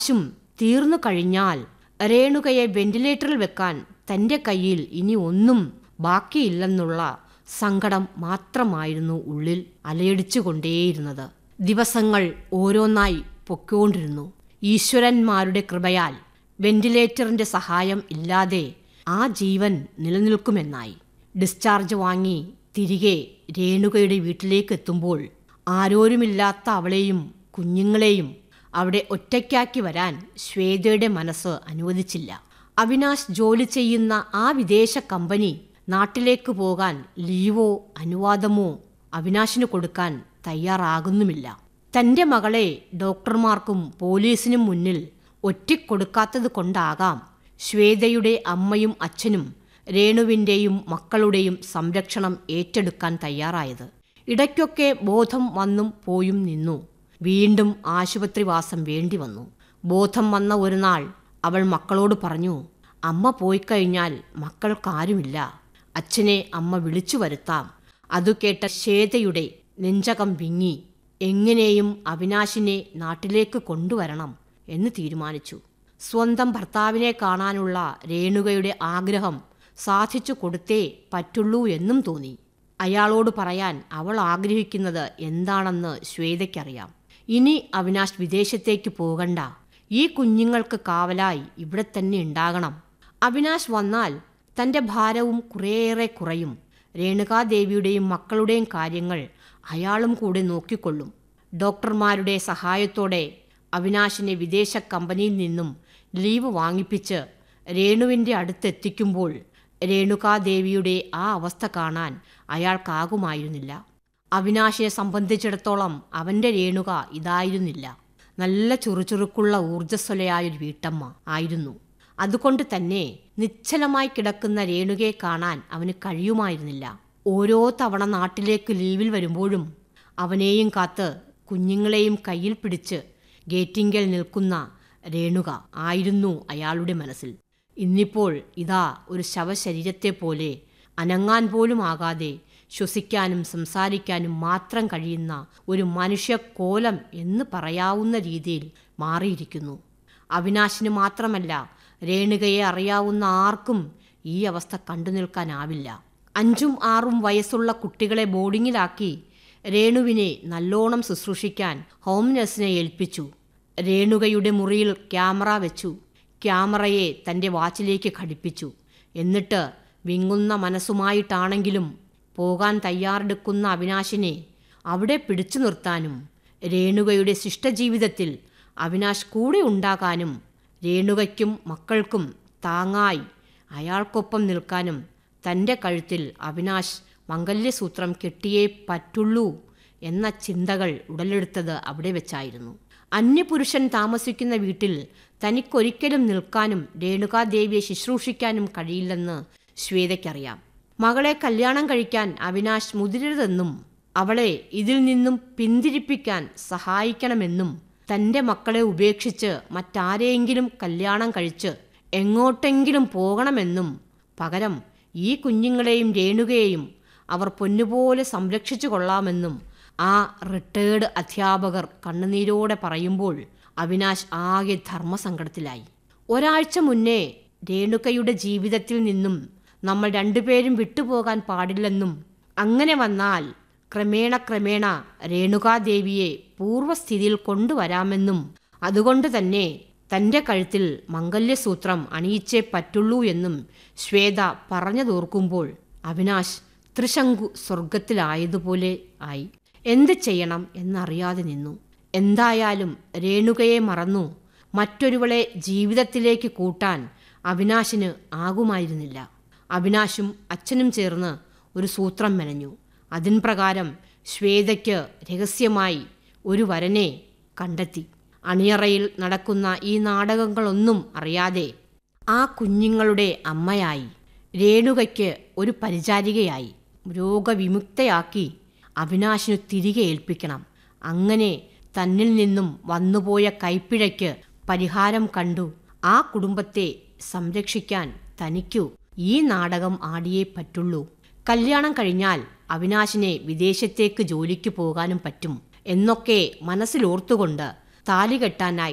ശും തീർന്നു കഴിഞ്ഞാൽ രേണുകയെ വെന്റിലേറ്ററിൽ വെക്കാൻ തന്റെ കയ്യിൽ ഇനി ഒന്നും ബാക്കിയില്ലെന്നുള്ള സങ്കടം മാത്രമായിരുന്നു ഉള്ളിൽ അലയടിച്ചുകൊണ്ടേയിരുന്നത് ദിവസങ്ങൾ ഓരോന്നായി പൊക്കോണ്ടിരുന്നു ഈശ്വരന്മാരുടെ കൃപയാൽ വെന്റിലേറ്ററിന്റെ സഹായം ഇല്ലാതെ ആ ജീവൻ നിലനിൽക്കുമെന്നായി ഡിസ്ചാർജ് വാങ്ങി തിരികെ രേണുകയുടെ വീട്ടിലേക്ക് എത്തുമ്പോൾ ആരോരുമില്ലാത്ത അവളെയും കുഞ്ഞുങ്ങളെയും അവിടെ ഒറ്റയ്ക്കാക്കി വരാൻ ശ്വേതയുടെ മനസ്സ് അനുവദിച്ചില്ല അവിനാശ് ജോലി ചെയ്യുന്ന ആ വിദേശ കമ്പനി നാട്ടിലേക്ക് പോകാൻ ലീവോ അനുവാദമോ അവിനാശിന് കൊടുക്കാൻ തയ്യാറാകുന്നുമില്ല തന്റെ മകളെ ഡോക്ടർമാർക്കും പോലീസിനും മുന്നിൽ ഒറ്റിക്കൊടുക്കാത്തത് കൊണ്ടാകാം ശ്വേതയുടെ അമ്മയും അച്ഛനും രേണുവിൻ്റെയും മക്കളുടെയും സംരക്ഷണം ഏറ്റെടുക്കാൻ തയ്യാറായത് ഇടയ്ക്കൊക്കെ ബോധം വന്നും പോയും നിന്നു വീണ്ടും ആശുപത്രിവാസം വേണ്ടി വന്നു ബോധം വന്ന ഒരു നാൾ അവൾ മക്കളോട് പറഞ്ഞു അമ്മ പോയിക്കഴിഞ്ഞാൽ മക്കൾക്കാരുമില്ല അച്ഛനെ അമ്മ വിളിച്ചു വരുത്താം അതു കേട്ട ശ്വേതയുടെ നെഞ്ചകം വിങ്ങി എങ്ങനെയും അവിനാശിനെ നാട്ടിലേക്ക് കൊണ്ടുവരണം എന്ന് തീരുമാനിച്ചു സ്വന്തം ഭർത്താവിനെ കാണാനുള്ള രേണുകയുടെ ആഗ്രഹം സാധിച്ചു കൊടുത്തേ പറ്റുള്ളൂ എന്നും തോന്നി അയാളോട് പറയാൻ അവൾ ആഗ്രഹിക്കുന്നത് എന്താണെന്ന് ശ്വേതയ്ക്കറിയാം ഇനി അവിനാശ് വിദേശത്തേക്ക് പോകണ്ട ഈ കുഞ്ഞുങ്ങൾക്ക് കാവലായി ഇവിടെ തന്നെ ഉണ്ടാകണം അവിനാശ് വന്നാൽ തന്റെ ഭാരവും കുറേയേറെ കുറയും രേണുകാദേവിയുടെയും മക്കളുടെയും കാര്യങ്ങൾ അയാളും കൂടെ നോക്കിക്കൊള്ളും ഡോക്ടർമാരുടെ സഹായത്തോടെ അവിനാശിനെ വിദേശ കമ്പനിയിൽ നിന്നും ലീവ് വാങ്ങിപ്പിച്ച് രേണുവിൻ്റെ അടുത്തെത്തിക്കുമ്പോൾ രേണുകാദേവിയുടെ ആ അവസ്ഥ കാണാൻ അയാൾക്കാകുമായിരുന്നില്ല അവിനാശിനെ സംബന്ധിച്ചിടത്തോളം അവൻ്റെ രേണുക ഇതായിരുന്നില്ല നല്ല ചുറുചുറുക്കുള്ള ഊർജ്ജസ്വലയായൊരു വീട്ടമ്മ ആയിരുന്നു അതുകൊണ്ട് തന്നെ നിശ്ചലമായി കിടക്കുന്ന രേണുകയെ കാണാൻ അവന് കഴിയുമായിരുന്നില്ല ഓരോ തവണ നാട്ടിലേക്ക് ലീവിൽ വരുമ്പോഴും അവനെയും കാത്ത് കുഞ്ഞുങ്ങളെയും കയ്യിൽ പിടിച്ച് ഗേറ്റിങ്കൽ നിൽക്കുന്ന രേണുക ആയിരുന്നു അയാളുടെ മനസ്സിൽ ഇന്നിപ്പോൾ ഇതാ ഒരു ശവശരീരത്തെ പോലെ അനങ്ങാൻ പോലും ആകാതെ ശ്വസിക്കാനും സംസാരിക്കാനും മാത്രം കഴിയുന്ന ഒരു മനുഷ്യക്കോലം എന്ന് പറയാവുന്ന രീതിയിൽ മാറിയിരിക്കുന്നു അവിനാശിന് മാത്രമല്ല രേണുകയെ അറിയാവുന്ന ആർക്കും ഈ അവസ്ഥ കണ്ടു നിൽക്കാനാവില്ല അഞ്ചും ആറും വയസ്സുള്ള കുട്ടികളെ ബോർഡിങ്ങിലാക്കി രേണുവിനെ നല്ലോണം ശുശ്രൂഷിക്കാൻ ഹോം നഴ്സിനെ ഏൽപ്പിച്ചു രേണുകയുടെ മുറിയിൽ ക്യാമറ വെച്ചു ക്യാമറയെ തൻ്റെ വാച്ചിലേക്ക് ഘടിപ്പിച്ചു എന്നിട്ട് വിങ്ങുന്ന മനസ്സുമായിട്ടാണെങ്കിലും പോകാൻ തയ്യാറെടുക്കുന്ന അവിനാശിനെ അവിടെ പിടിച്ചു നിർത്താനും രേണുകയുടെ ശിഷ്ടജീവിതത്തിൽ അവിനാശ് കൂടെ ഉണ്ടാകാനും രേണുകയ്ക്കും മക്കൾക്കും താങ്ങായി അയാൾക്കൊപ്പം നിൽക്കാനും തൻ്റെ കഴുത്തിൽ അവിനാശ് മംഗല്യസൂത്രം കെട്ടിയേ പറ്റുള്ളൂ എന്ന ചിന്തകൾ ഉടലെടുത്തത് അവിടെ വെച്ചായിരുന്നു അന്യപുരുഷൻ താമസിക്കുന്ന വീട്ടിൽ തനിക്കൊരിക്കലും നിൽക്കാനും രേണുകാദേവിയെ ശുശ്രൂഷിക്കാനും കഴിയില്ലെന്ന് ശ്വേതയ്ക്കറിയാം മകളെ കല്യാണം കഴിക്കാൻ അവിനാശ് മുതിരരുതെന്നും അവളെ ഇതിൽ നിന്നും പിന്തിരിപ്പിക്കാൻ സഹായിക്കണമെന്നും തൻ്റെ മക്കളെ ഉപേക്ഷിച്ച് മറ്റാരെയെങ്കിലും കല്യാണം കഴിച്ച് എങ്ങോട്ടെങ്കിലും പോകണമെന്നും പകരം ഈ കുഞ്ഞുങ്ങളെയും രേണുകയെയും അവർ പൊന്നുപോലെ സംരക്ഷിച്ചു കൊള്ളാമെന്നും ആ റിട്ടേർഡ് അധ്യാപകർ കണ്ണുനീരോടെ പറയുമ്പോൾ അവിനാശ് ആകെ ധർമ്മസങ്കടത്തിലായി ഒരാഴ്ച മുന്നേ രേണുകയുടെ ജീവിതത്തിൽ നിന്നും നമ്മൾ രണ്ടുപേരും വിട്ടുപോകാൻ പാടില്ലെന്നും അങ്ങനെ വന്നാൽ ക്രമേണ ക്രമേണ രേണുകാദേവിയെ പൂർവ്വസ്ഥിതിയിൽ കൊണ്ടുവരാമെന്നും അതുകൊണ്ട് തന്നെ തൻ്റെ കഴുത്തിൽ മംഗല്യസൂത്രം അണിയിച്ചേ പറ്റുള്ളൂ എന്നും ശ്വേത പറഞ്ഞതോർക്കുമ്പോൾ അവിനാശ് ത്രിശങ്കു സ്വർഗത്തിലായതുപോലെ ആയി എന്ത് ചെയ്യണം എന്നറിയാതെ നിന്നു എന്തായാലും രേണുകയെ മറന്നു മറ്റൊരുവളെ ജീവിതത്തിലേക്ക് കൂട്ടാൻ അവിനാശിന് ആകുമായിരുന്നില്ല അവിനാശും അച്ഛനും ചേർന്ന് ഒരു സൂത്രം മെനഞ്ഞു അതിൻ പ്രകാരം ശ്വേതയ്ക്ക് രഹസ്യമായി ഒരു വരനെ കണ്ടെത്തി അണിയറയിൽ നടക്കുന്ന ഈ നാടകങ്ങളൊന്നും അറിയാതെ ആ കുഞ്ഞുങ്ങളുടെ അമ്മയായി രേണുകയ്ക്ക് ഒരു പരിചാരികയായി രോഗവിമുക്തയാക്കി അവിനാശിനു തിരികെ ഏൽപ്പിക്കണം അങ്ങനെ തന്നിൽ നിന്നും വന്നുപോയ കൈപ്പിഴയ്ക്ക് പരിഹാരം കണ്ടു ആ കുടുംബത്തെ സംരക്ഷിക്കാൻ തനിക്കു ഈ നാടകം ആടിയേ പറ്റുള്ളൂ കല്യാണം കഴിഞ്ഞാൽ അവിനാശിനെ വിദേശത്തേക്ക് ജോലിക്ക് പോകാനും പറ്റും എന്നൊക്കെ മനസ്സിലോർത്തുകൊണ്ട് താലി കെട്ടാനായി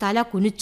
തല കുനിച്ചു